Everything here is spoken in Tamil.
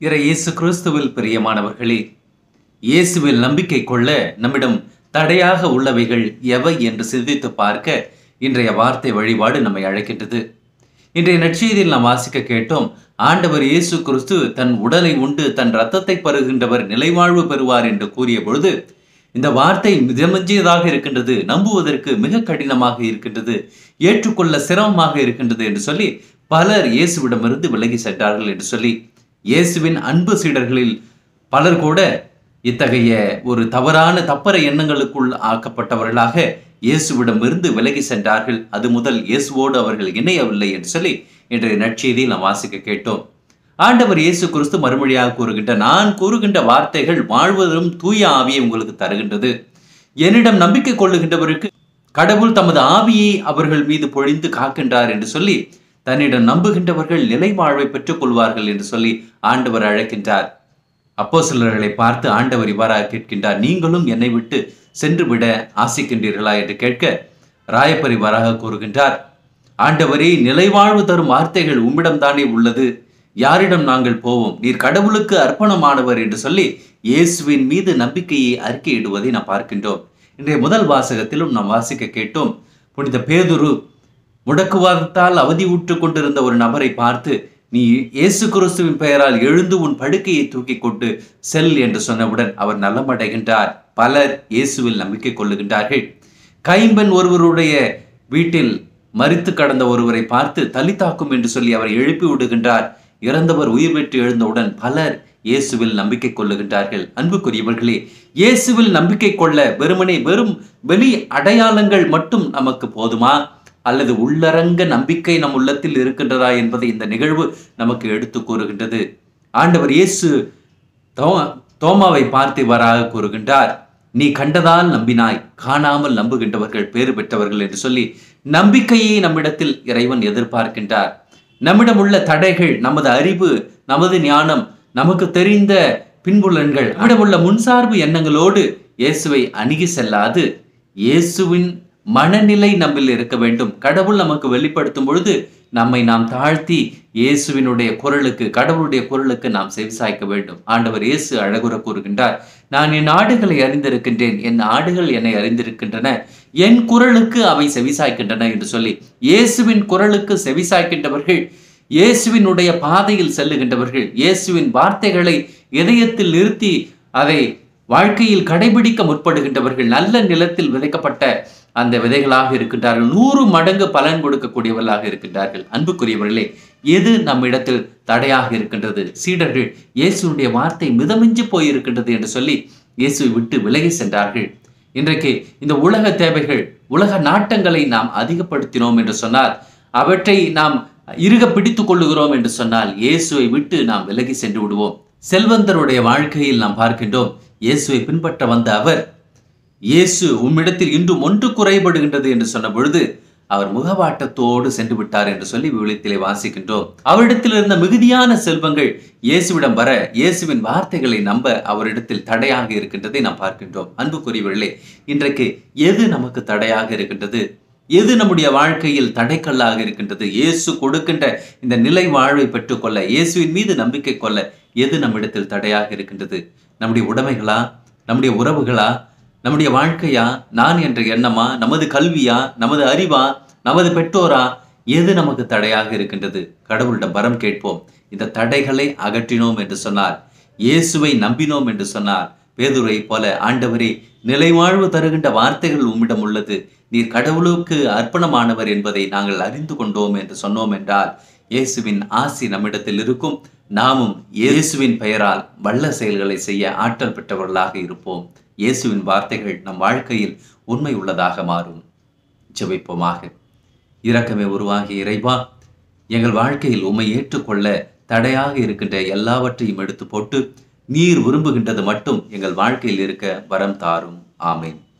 இறை இயேசு கிறிஸ்துவில் பிரியமானவர்களே இயேசுவில் நம்பிக்கை கொள்ள நம்மிடம் தடையாக உள்ளவைகள் எவை என்று சிந்தித்து பார்க்க இன்றைய வார்த்தை வழிபாடு நம்மை அழைக்கின்றது இன்றைய நற்செய்தியில் நாம் வாசிக்க கேட்டோம் ஆண்டவர் இயேசு கிறிஸ்து தன் உடலை உண்டு தன் இரத்தத்தை பருகின்றவர் நிலைவாழ்வு பெறுவார் என்று கூறிய பொழுது இந்த வார்த்தை மிதமஞ்சியதாக இருக்கின்றது நம்புவதற்கு மிக கடினமாக இருக்கின்றது ஏற்றுக்கொள்ள சிரமமாக இருக்கின்றது என்று சொல்லி பலர் இயேசுவிடமிருந்து விலகி சென்றார்கள் என்று சொல்லி இயேசுவின் அன்பு சீடர்களில் பலர் கூட இத்தகைய ஒரு தவறான தப்பற எண்ணங்களுக்குள் ஆக்கப்பட்டவர்களாக இயேசுவிடமிருந்து விலகி சென்றார்கள் அது முதல் இயேசுவோடு அவர்கள் இணையவில்லை என்று சொல்லி இன்றைய நற்செய்தியில் நாம் வாசிக்க கேட்டோம் ஆண்டவர் இயேசு கிறிஸ்து மறுமொழியாக கூறுகின்ற நான் கூறுகின்ற வார்த்தைகள் வாழ்வதும் தூய ஆவியை உங்களுக்கு தருகின்றது என்னிடம் நம்பிக்கை கொள்ளுகின்றவருக்கு கடவுள் தமது ஆவியை அவர்கள் மீது பொழிந்து காக்கின்றார் என்று சொல்லி தன்னிடம் நம்புகின்றவர்கள் நிலை வாழ்வை பெற்றுக் கொள்வார்கள் என்று சொல்லி ஆண்டவர் அழைக்கின்றார் அப்போ சிலர்களை பார்த்து ஆண்டவர் இவ்வாறாக கேட்கின்றார் நீங்களும் என்னை விட்டு சென்று விட ஆசிக்கின்றீர்களா என்று கேட்க ராயப்பர் இவ்வாறாக கூறுகின்றார் ஆண்டவரே நிலைவாழ்வு தரும் வார்த்தைகள் உம்மிடம் தானே உள்ளது யாரிடம் நாங்கள் போவோம் நீர் கடவுளுக்கு அர்ப்பணமானவர் என்று சொல்லி இயேசுவின் மீது நம்பிக்கையை அறிக்கையிடுவதை நாம் பார்க்கின்றோம் இன்றைய முதல் வாசகத்திலும் நாம் வாசிக்க கேட்டோம் புனித பேதுரு முடக்குவாதத்தால் அவதியுற்று கொண்டிருந்த ஒரு நபரை பார்த்து நீ இயேசு கிறிஸ்துவின் பெயரால் எழுந்து உன் படுக்கையை தூக்கி கொண்டு செல் என்று சொன்னவுடன் அவர் நலமடைகின்றார் பலர் இயேசுவில் நம்பிக்கை கொள்ளுகின்றார்கள் கைம்பெண் ஒருவருடைய வீட்டில் மரித்து கடந்த ஒருவரை பார்த்து தலித்தாக்கும் என்று சொல்லி அவரை எழுப்பி விடுகின்றார் இறந்தவர் உயிர் பெற்று எழுந்தவுடன் பலர் இயேசுவில் நம்பிக்கை கொள்ளுகின்றார்கள் அன்புக்குரியவர்களே இயேசுவில் நம்பிக்கை கொள்ள வெறுமனே வெறும் வெளி அடையாளங்கள் மட்டும் நமக்கு போதுமா அல்லது உள்ளரங்க நம்பிக்கை நம் உள்ளத்தில் இருக்கின்றதா என்பதை இந்த நிகழ்வு நமக்கு எடுத்து கூறுகின்றது ஆண்டவர் இயேசு தோ- தோமாவை பார்த்து இவ்வாறாக கூறுகின்றார் நீ கண்டதால் நம்பினாய் காணாமல் நம்புகின்றவர்கள் பேறு பெற்றவர்கள் என்று சொல்லி நம்பிக்கையை நம்மிடத்தில் இறைவன் எதிர்பார்க்கின்றார் நம்மிடம் உள்ள தடைகள் நமது அறிவு நமது ஞானம் நமக்கு தெரிந்த பின்புலன்கள் நம்மிடம் உள்ள முன்சார்பு எண்ணங்களோடு இயேசுவை அணுகி செல்லாது இயேசுவின் மனநிலை நம்மில் இருக்க வேண்டும் கடவுள் நமக்கு வெளிப்படுத்தும் பொழுது நம்மை நாம் தாழ்த்தி இயேசுவினுடைய குரலுக்கு கடவுளுடைய குரலுக்கு நாம் செவிசாய்க்க வேண்டும் ஆண்டவர் இயேசு அழகுற கூறுகின்றார் நான் என் ஆடுகளை அறிந்திருக்கின்றேன் என் ஆடுகள் என்னை அறிந்திருக்கின்றன என் குரலுக்கு அவை செவிசாய்க்கின்றன என்று சொல்லி இயேசுவின் குரலுக்கு செவிசாய்க்கின்றவர்கள் இயேசுவினுடைய பாதையில் செல்லுகின்றவர்கள் இயேசுவின் வார்த்தைகளை இதயத்தில் நிறுத்தி அதை வாழ்க்கையில் கடைபிடிக்க முற்படுகின்றவர்கள் நல்ல நிலத்தில் விதைக்கப்பட்ட அந்த விதைகளாக இருக்கின்றார்கள் நூறு மடங்கு பலன் கொடுக்கக்கூடியவர்களாக இருக்கின்றார்கள் அன்புக்குரியவர்களே எது நம்மிடத்தில் தடையாக இருக்கின்றது சீடர்கள் இயேசுடைய வார்த்தை மிதமிஞ்சி போயிருக்கின்றது என்று சொல்லி இயேசுவை விட்டு விலகி சென்றார்கள் இன்றைக்கு இந்த உலக தேவைகள் உலக நாட்டங்களை நாம் அதிகப்படுத்தினோம் என்று சொன்னால் அவற்றை நாம் இறுக பிடித்துக் கொள்ளுகிறோம் என்று சொன்னால் இயேசுவை விட்டு நாம் விலகி சென்று விடுவோம் செல்வந்தருடைய வாழ்க்கையில் நாம் பார்க்கின்றோம் இயேசுவை பின்பற்ற வந்த அவர் இயேசு உம்மிடத்தில் இன்றும் ஒன்று குறைபடுகின்றது என்று சொன்ன பொழுது அவர் முகவாட்டத்தோடு சென்று விட்டார் என்று சொல்லி விவிலியத்திலே வாசிக்கின்றோம் அவரிடத்தில் இருந்த மிகுதியான செல்வங்கள் இயேசுவிடம் வர இயேசுவின் வார்த்தைகளை நம்ப அவரிடத்தில் தடையாக இருக்கின்றதை நாம் பார்க்கின்றோம் அன்புக்குரியவர்களே இன்றைக்கு எது நமக்கு தடையாக இருக்கின்றது எது நம்முடைய வாழ்க்கையில் தடைக்கல்லாக இருக்கின்றது இயேசு கொடுக்கின்ற இந்த நிலை வாழ்வை பெற்றுக்கொள்ள இயேசுவின் மீது நம்பிக்கை கொள்ள எது நம்மிடத்தில் தடையாக இருக்கின்றது நம்முடைய உடைமைகளா நம்முடைய உறவுகளா நம்முடைய வாழ்க்கையா நான் என்ற எண்ணமா நமது கல்வியா நமது அறிவா நமது பெற்றோரா எது நமக்கு தடையாக இருக்கின்றது கடவுளிடம் வரம் கேட்போம் இந்த தடைகளை அகற்றினோம் என்று சொன்னார் இயேசுவை நம்பினோம் என்று சொன்னார் பேதுரை போல ஆண்டவரே நிலைவாழ்வு தருகின்ற வார்த்தைகள் உம்மிடம் உள்ளது நீர் கடவுளுக்கு அர்ப்பணமானவர் என்பதை நாங்கள் அறிந்து கொண்டோம் என்று சொன்னோம் என்றால் இயேசுவின் ஆசி நம்மிடத்தில் இருக்கும் நாமும் இயேசுவின் பெயரால் வல்ல செயல்களை செய்ய ஆற்றல் பெற்றவர்களாக இருப்போம் இயேசுவின் வார்த்தைகள் நம் வாழ்க்கையில் உண்மை உள்ளதாக மாறும் ஜெபிப்போமாக இரக்கமே உருவாகிய இறைவா எங்கள் வாழ்க்கையில் உம்மை ஏற்றுக்கொள்ள தடையாக இருக்கின்ற எல்லாவற்றையும் எடுத்து போட்டு நீர் விரும்புகின்றது மட்டும் எங்கள் வாழ்க்கையில் இருக்க வரம் தாரும் ஆமென்